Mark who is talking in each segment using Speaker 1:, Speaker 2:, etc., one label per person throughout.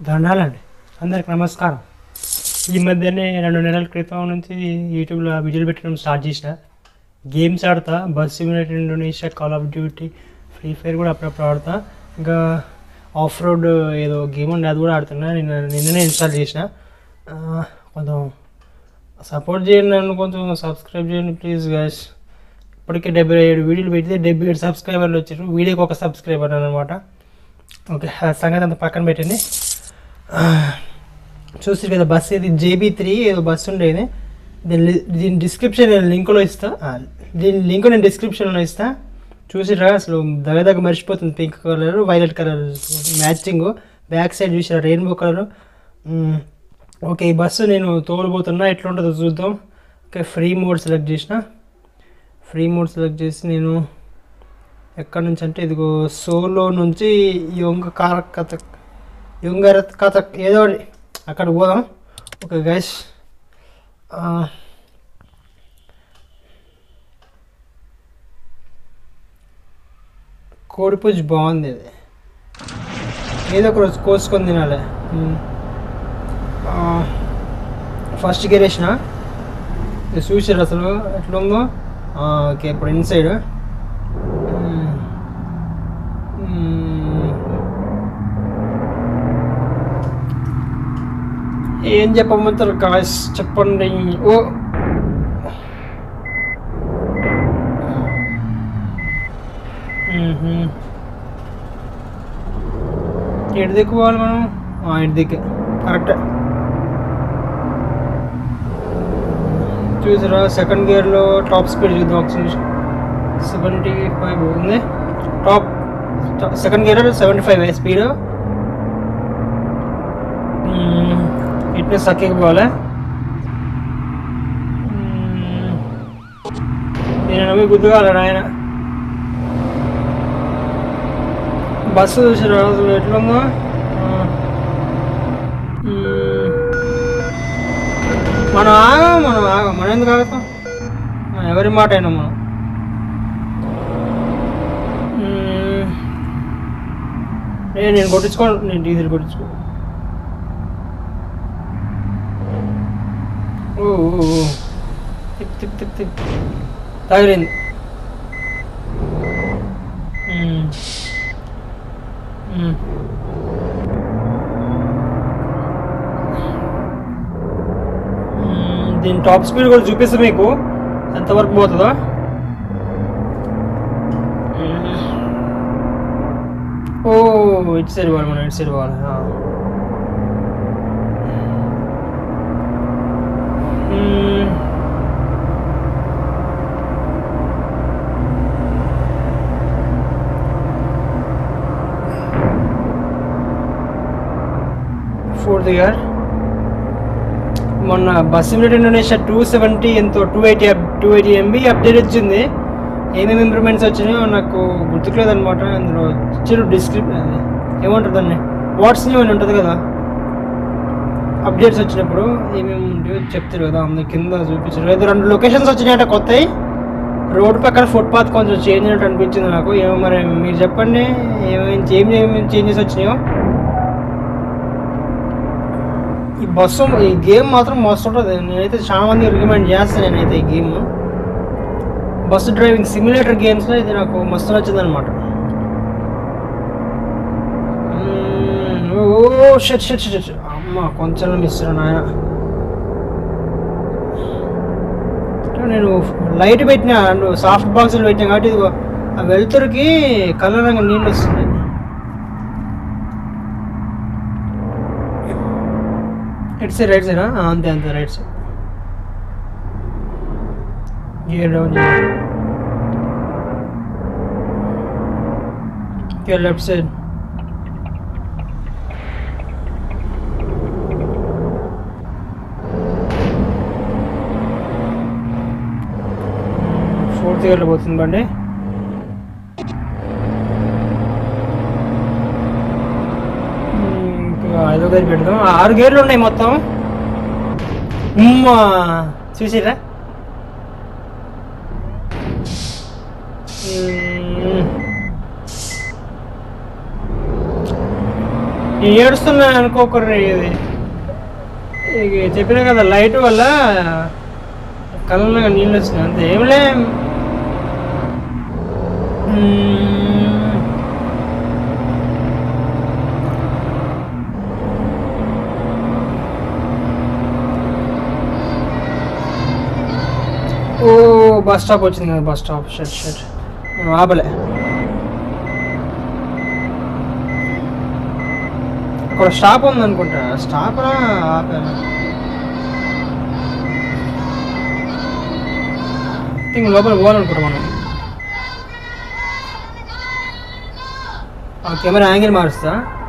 Speaker 1: దండాలండి అందరికి నమస్కారం ఈ మధ్యనే రెండు నెలల క్రితం నుంచి యూట్యూబ్లో వీడియోలు పెట్టడం స్టార్ట్ చేసిన గేమ్స్ ఆడతా bus simulator Indonesia call of duty free fire కూడా అప్పుడప్పుడు ఆడతా ఇంకా ఆఫ్ రోడ్ ఏదో గేమ్ ఉండే అది కూడా ఆడుతున్నా నిన్న నిన్ననే ఇన్స్టాల్ చేసిన ఆ, కొంచెం సపోర్ట్ చేయండి నన్ను కొంచెం సబ్స్క్రైబ్ చేయండి ప్లీజ్ గాయస్ ఇప్పటికే డెబ్బై ఏడు వీడియోలు పెడితే డెబ్బై ఏడు సబ్స్క్రైబర్లు వచ్చారు వీడియోకి ఒక సబ్స్క్రైబర్ అనమాట ఓకే ఆ సంగతి అంత పక్కన పెట్టండి ఆ, చూసి కదా బస్ ఇది జేబీ త్రీ ఏదో బస్సు ఉండేది దీని లి- దీని డిస్క్రిప్షన్ నేను లింకులో ఇస్తా ఆ, దీని లింక్ నేను డిస్క్రిప్షన్లో ఇస్తా చూసిరా అసలు దగ్గర దగ్గర మర్చిపోతుంది pink colour violet colour matching back side చూసిరా రెయిన్బో కలర్ ఓకే ఈ బస్సు నేను తోలబోతున్నా ఎట్లా ఉంటుందో చూద్దాం ఓకే ఫ్రీ మోడ్ సెలెక్ట్ చేసిన ఫ్రీ మోడ్ సెలెక్ట్ చేసి నేను ఎక్కడి నుంచి అంటే ఇదిగో సోలో నుంచి యొంగ కార కథ యొంగర కథ ఏదో ఒకటి అక్కడ పోదాం ఓకే గైస్ కోడిపుజ్జు బాగుంది ఇది ఏదో ఒక రోజు కోసుకొని తినాలి మ్మ్. ఆ, ఫస్ట్ గేర్ వేసిన ఇది చూసారు అసలు ఎట్లా ఉందో ఆ, ఓకే ఇప్పుడు ఇన్సైడ్ మ్మ్. మ్మ్. ఏం చెప్పమంటారు కాస్ చెప్పండి ఓ మ్మ్హ్మ్. ఎటు దిక్కు పోవాలి మనం ఆ, ఇటు దిక్కు కరెక్ట్ చూసారా సెకండ్ గేర్లో టాప్ స్పీడ్ చూద్దాం ఒకసారి సెవెంటీ ఫైవ్ ఉంది top second gear seventy five speed ఇట్నే సక్కి పోవాలి మ్మ్. నేను నమ్మి గుద్దుగాల ఆయన బస్సు చూసారా అసలు ఎట్లుందో ఆ. మ్మ్. మనం ఆగా మనం ఆగా మనం ఎందుకు ఆగుతాం ఆ, ఎవరి మాట అయినా మనం మ్మ్. ఏ నేను కొట్టించుకోను నేను డీజిల్ కొట్టించుకో ఓ ఓ, ఓ. తిప్ తిప్ తిప్ తిప్ తగిలింది మ్మ్. మ్మ్. మ్మ్, దీని టాప్ స్పీడ్ కూడా చూపిస్తా మీకు ఎంతవరకు పోతుందో మ్మ్. ఓ ఇటు సైడ్ పోవాలి మనం ఇటు సైడ్ పోవాలి ఆ. మ్మ్. ఫోర్త్ ఇయర్ మొన్న bus simulator Indonesia two seventy ఎంతో two eighty two eighty MB update వచ్చింది ఏమేమి ఇంప్రూవ్మెంట్స్ వచ్చినాయో నాకు గుర్తుకులేదు అనమాట అందులో ఇచ్చారు డిస్క్రిప్ ఏమంటారు దాన్ని వాట్స్ న్యూ అని ఉంటుంది కదా అప్డేట్స్ వచ్చినప్పుడు ఏమేమి ఉంటాయో చెప్తారు కదా అందులో కింద చూపించారు అయితే రెండు లొకేషన్స్ వచ్చినాయట కొత్తవి రోడ్ పక్కన ఫుట్పాత్ కొంచెం చేంజ్ అయినట్టు అనిపించింది నాకు ఏమో మరి మీరు చెప్పండి ఏమేమి చేంజ్ ఏమేమి చేంజెస్ వచ్చినాయో ఈ బస్సు ఈ గేమ్ మాత్రం మస్తు ఉంటుంది నేనైతే చాలా మంది రికమెండ్ చేస్తాను నేనైతే ఈ గేమ్ బస్సు డ్రైవింగ్ సిమ్యులేటర్ గేమ్స్లో ఇది నాకు మస్తు నచ్చింది అనమాట ఓ షట్ షట్ షట్ అమ్మ కొంచెం మిస్ నాయన నేను లైట్ పెట్టిన సాఫ్ట్ బాక్సులు పెట్టినా కాబట్టి ఇది ఆ వెలుతురుకి కలరంగా నీళ్ళు వస్తున్నాయి ఇటు సైడ్ రైట్ సైడ్ అంతే అంతే right side gear down gear left side fourth గేర్లో పోతుంది బండి ఇంకా ఐదో గేర్ పెడదాం ఆరు గేర్లు ఉన్నాయి మొత్తం ఉమ్మా చూసిరా ఏడుస్తున్నా అనుకోకర్రీ ఇది ఇక చెప్పినా కదా లైట్ వల్ల కళ్ళలో నీళ్ళు వచ్చినాయి అంతే ఏమిలే మ్మ్. ఓ బస్ స్టాప్ వచ్చింది కదా బస్ స్టాప్ షట్ షట్ మనం ఆపలే అక్కడ స్టాప్ ఉంది అనుకుంటా స్టాప్ ఆపాను థింక్ లోపల పోవాలనుకుంటా మనం ఆ కెమెరా యాంగిల్ మారుస్తా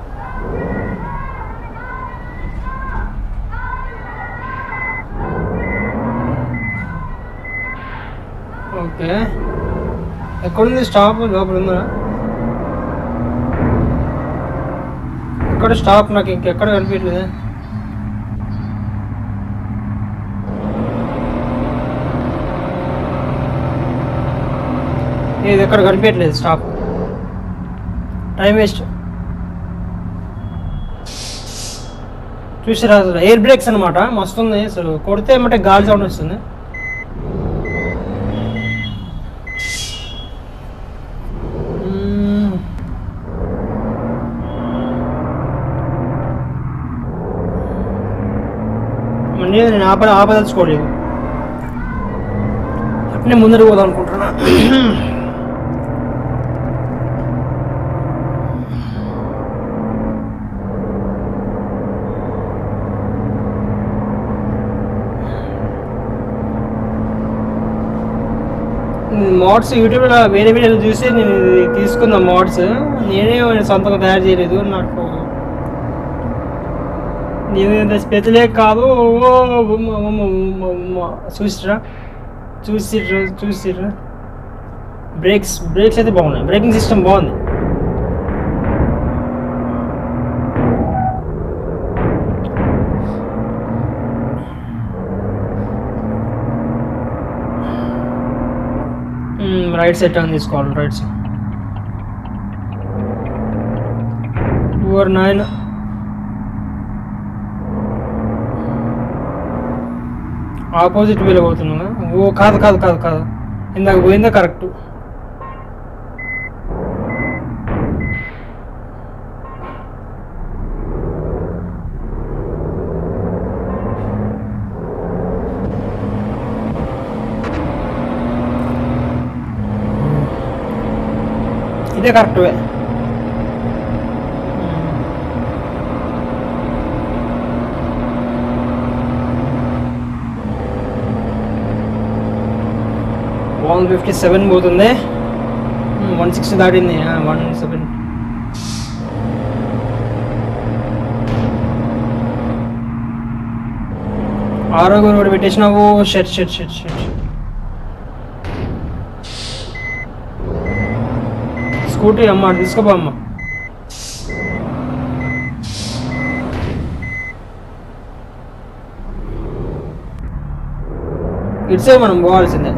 Speaker 1: ఓకే ఎక్కడుంది స్టాప్ లోపల ఉందా ఎక్కడ స్టాప్ నాకు ఇంకెక్కడ కనిపించలేదు ఇది ఎక్కడ కనిపించట్లేదు స్టాప్ టైం వేస్ట్ చూసిరా ఎయిర్ బ్రేక్స్ అనమాట మస్తు ఉంది అసలు కొడితే ఏమంటే గాలి సౌండ్ వస్తుంది మ్మ్. మళ్ళీ నేను ఆపద ఆపదలుచుకోలేదు అట్నే ముందర పోదాం అనుకుంటున్నా మోడ్స్ యూట్యూబ్లో వేరే వీడియోలు చూసి నేను ఇది తీసుకున్న మోడ్స్ నేనే సొంతంగా తయారు చేయలేదు నాకు నేను ఇంత స్పెషలే కాదు ఓ ఉమ్మ, ఉమ్మ, ఉమ్మ, ఉమ్మ. చూసిరా చూసిర్రా చూసిర్రా బ్రేక్స్ బ్రేక్స్ అయితే బాగున్నాయి బ్రేకింగ్ సిస్టమ్ బాగుంది రైట్ సైడ్ టర్న్ తీసుకోవాలి right side over nine opposite వేలో పోతున్నా ఓ కాదు కాదు కాదు కాదు ఇందాక పోయిందా కరెక్ట్ ఇదే correct way one fifty seven పోతుంది వన్ సిక్స్టీ దాటింది వన్ సెవెన్ ఆరోగ్య రోడ్ పెట్టేసినావు షెట్ షెట్ షెట్ షెట్ స్కూటీ అమ్మ అటు తీసుకోపో అమ్మ ఇట్సే మనం పోవాల్సిందే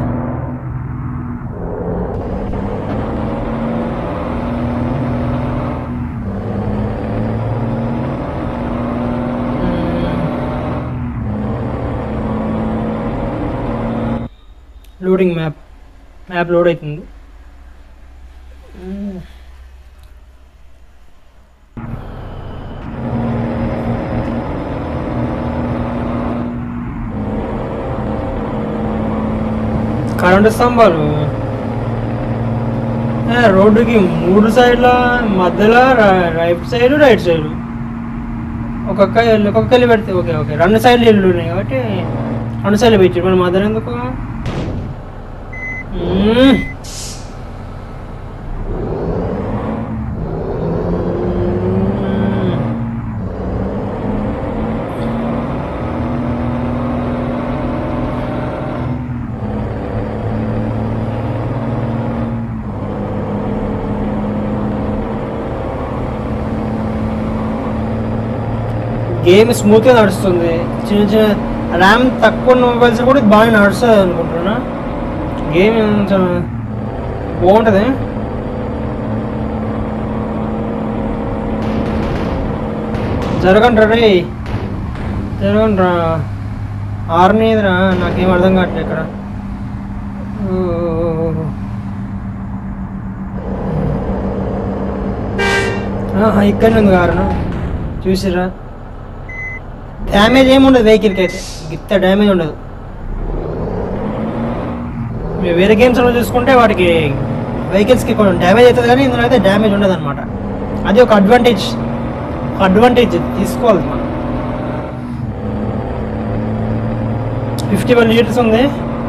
Speaker 1: లోడింగ్ మ్యాప్ మ్యాప్ లోడ్ అవుతుంది కరెంటు స్తంభాలు ఏ, రోడ్డుకి మూడు సైడ్ల మధ్యలో ర- రైట్ సైడ్ రైట్ సైడ్ ఒక్కొక్క ఇల్లు ఒక్కొక్క ఇల్లు పెడితే ఓకే ఓకే రెండు సైడ్లు ఇల్లు ఉన్నాయి కాబట్టి రెండు సైడ్లు పెట్టి మన మధ్యలో ఎందుకు మ్మ్. మ్మ్. గేమ్ స్మూత్గా నడుస్తుంది చిన్న చిన్న ర్యామ్ తక్కువ ఉన్న మొబైల్స్ కూడా ఇది బాగా నడుస్తుంది అనుకుంటున్నా గేమ్ కొంచెం బాగుంటుంది జరగండి రే జరగండి రా ఆరునేదిరా నాకేం అర్థం కావట్లేదు ఇక్కడ ఓ, ఓ, ఓ, ఓ. ఆహా, ఇక్కడనే ఉంది కారణం చూసిరా డ్యామేజ్ ఏమి ఉండదు వెహికల్కి అయితే గిత్త డ్యామేజ్ ఉండదు మీరు వేరే గేమ్స్లో చూసుకుంటే వాటికి వెహికల్స్కి కొంచెం డ్యామేజ్ అవుతుంది కానీ ఇందులో అయితే డ్యామేజ్ ఉండదు అనమాట అది ఒక అడ్వాంటేజ్ ఒక అడ్వాంటేజ్ తీసుకోవాలి మనం ఫిఫ్టీ వన్ లీటర్స్ ఉంది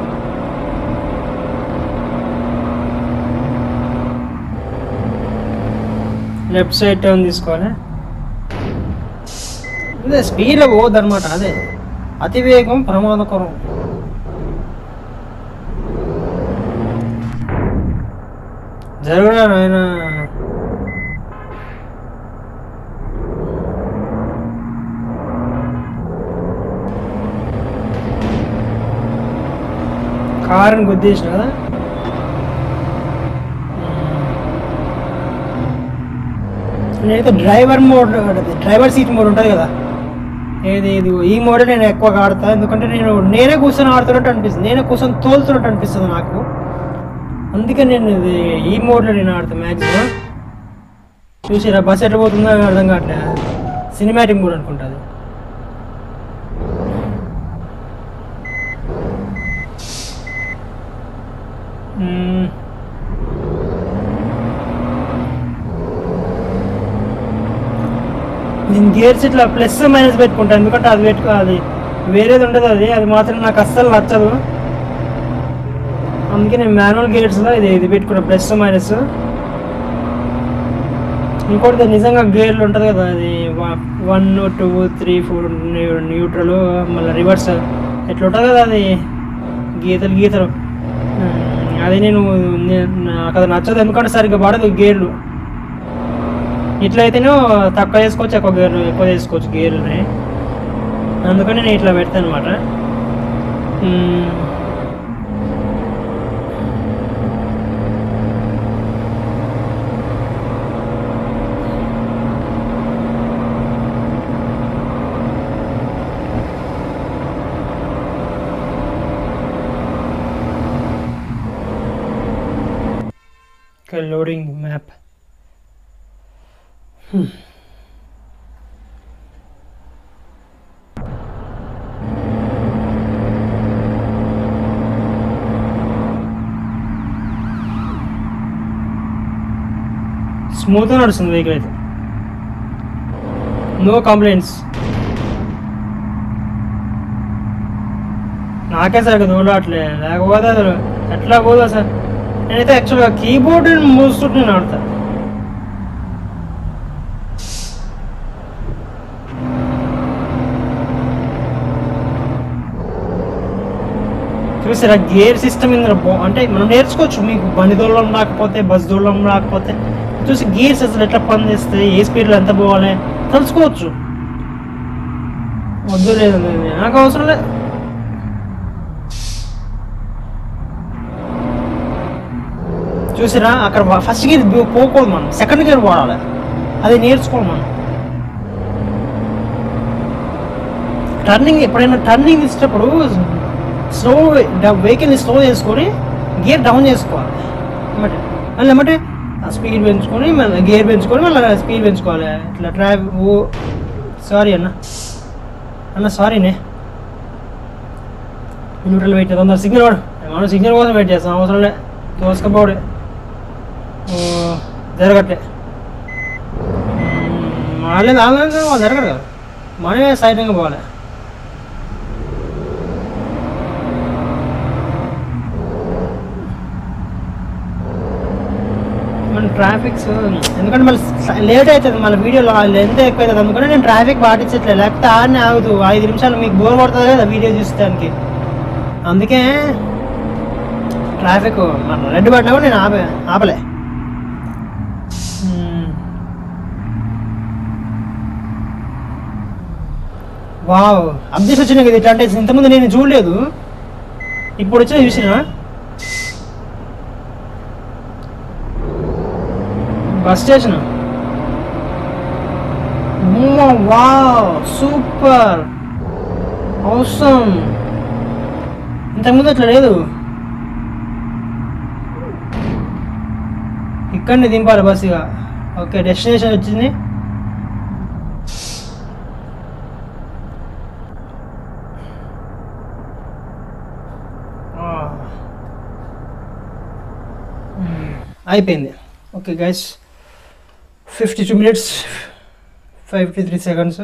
Speaker 1: లెఫ్ట్ సైడ్ టర్న్ తీసుకోవాలి అదే స్పీడ్లో పోవద్దు అనమాట అదే అతివేగం ప్రమాదకరం జరగడా ఆయన కారుని గుద్దేసిన కదా నేనైతే driver mode driver seat mode ఉంటుంది కదా ఏది ఇది ఈ మోడ్ నేను ఎక్కువగా ఆడతా ఎందుకంటే నేను నేనే కూర్చొని ఆడుతున్నట్టు అనిపిస్తుంది నేనే కూర్చొని తోలుతున్నట్టు అనిపిస్తుంది నాకు అందుకే నేను ఇది ఈ మోడ్లో నేను ఆడతాను మ్యాక్సిమం చూసిరా బస్ ఎట్లా పోతుందో అని అర్థం కావట్లేదు సినిమాటిక్ మోడ్ అనుకుంటుంది మ్మ్. నేను గేర్స్ ఇట్లా ప్లస్ మైనస్ పెట్టుకుంటాను ఎందుకంటే అది పెట్టుకో అది వేరేది ఉండదు అది అది మాత్రం నాకు అస్సలు నచ్చదు అందుకే నేను మాన్యువల్ గేర్స్లో ఇది ఇది పెట్టుకున్నా ప్లస్ మైనస్ ఇంకోటి నిజంగా గేర్లు ఉంటుంది కదా అది one two three four neutral మళ్ళీ రివర్స్ ఎట్లా ఉంటుంది కదా అది గీతలు గీతలు ఉమ్, అది నేను నే- నాకు అది నచ్చదు ఎందుకంటే సరిగ్గా పడదు గేర్లు ఇట్లయితేనే తక్కువ చేసుకోవచ్చు ఎక్కువ గేర్లు ఎక్కువ చేసుకోవచ్చు గేర్లని అందుకని నేను ఇట్లా పెడతాను అనమాట లోడింగ్ మ్యాప్ స్మూత్గా నడుస్తుంది వెహికల్ అయితే నో కంప్లైంట్స్ నాకే సరిగ్గా దూడట్లే లేకపోతే అసలు ఎట్లా పోదా సార్ నేనైతే యాక్చువల్గా కీబోర్డ్ మూస్తుంటే నేను ఆడతా చూసారా గేర్ సిస్టమ్ ఇందులో బా అంటే మనం నేర్చుకోవచ్చు మీకు బండి దూరం రాకపోతే బస్ దూరం రాకపోతే చూసి గేర్స్ అసలు ఎట్లా పనిచేస్తాయి ఏ స్పీడ్లో ఎంత పోవాలి తెలుసుకోవచ్చు వద్దు లేదు లేదు, నాకు అవసరం లేదు చూసిరా అక్కడ ఫస్ట్ గేర్ పోకూడదు మనం సెకండ్ గేర్ వాడాలి అది నేర్చుకోవాలి మనం టర్నింగ్ ఎప్పుడైనా టర్నింగ్ ఇచ్చేటప్పుడు స్లో వెహికల్ని స్లో చేసుకొని గేర్ డౌన్ చేసుకోవాలి ఏమంటే మళ్ళీ ఏమంటే స్పీడ్ పెంచుకొని మళ్ళీ గేర్ పెంచుకొని మళ్ళీ స్పీడ్ పెంచుకోవాలి ఇట్లా ట్రాఫిక్ ఓ సారీ అన్న అన్న సారీనే న్యూట్రల్ వెయిట్ చేద్దాం సిగ్నల్ వాడు మనం సిగ్నల్ కోసం వెయిట్ చేస్తాం అవసరం లే తోసుకపోవడే ఓ జరగట్లే వాళ్ళే ఆన్లైన్ జరగదు కదా మనమే సైతంగా పోవాలి మన ట్రాఫిక్స్ ఎందుకంటే మళ్ళీ లేట్ అవుతుంది మళ్ళీ వీడియోలో లెంత్ ఎక్కువ అవుతుంది అందుకని నేను ట్రాఫిక్ పాటించట్లేదు లేకపోతే ఆడనే ఆగుదు ఐదు నిమిషాలు మీకు బోర్ పడుతుంది కదా వీడియో చూస్తానికి అందుకే ట్రాఫిక్ మన రెడ్ పడినా కూడా నేను ఆపే ఆపలే మ్మ్. వావ్ అప్డేట్స్ వచ్చినాయి కదా ఇట్లా అంటే ఇంతకుముందు నేను చూడలేదు ఇప్పుడు వచ్చిన చూసినా బస్ స్టేషన్ వావ్ సూపర్ అవసరం ఇంతకుముందు అట్లా లేదు ఇక్కడనే దింపాలి బస్ ఇక ఓకే డెస్టినేషన్ వచ్చింది ఆ. మ్మ్. అయిపోయింది okay guys fifty two minutes fifty three seconds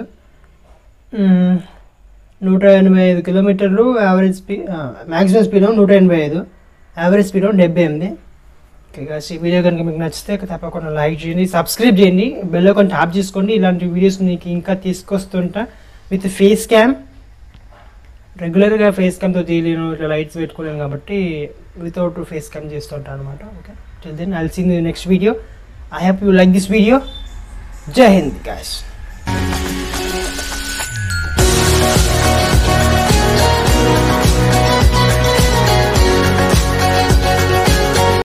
Speaker 1: నూట ఎనభై ఐదు కిలోమీటర్లు యావరేజ్ స్పీడ్ మ్యాక్సిమం స్పీడ్ నూట ఎనభై ఐదు యావరేజ్ స్పీడ్ డెబ్బై ఎనిమిది ఓకే గాస్ ఈ వీడియో కనుక మీకు నచ్చితే తప్పకుండా లైక్ చేయండి సబ్స్క్రైబ్ చేయండి బెల్ ఐకాన్ ట్యాప్ చేసుకోండి ఇలాంటి వీడియోస్ మీకు ఇంకా తీసుకొస్తుంటా విత్ ఫేస్ క్యామ్ రెగ్యులర్గా ఫేస్ క్యామ్తో తీయలేను ఇట్లా లైట్స్ పెట్టుకోలేను కాబట్టి వితౌట్ ఫేస్ క్యామ్ చేస్తుంటాను అనమాట okay till then I'll see in next video I hope you like this video Jai Hind guys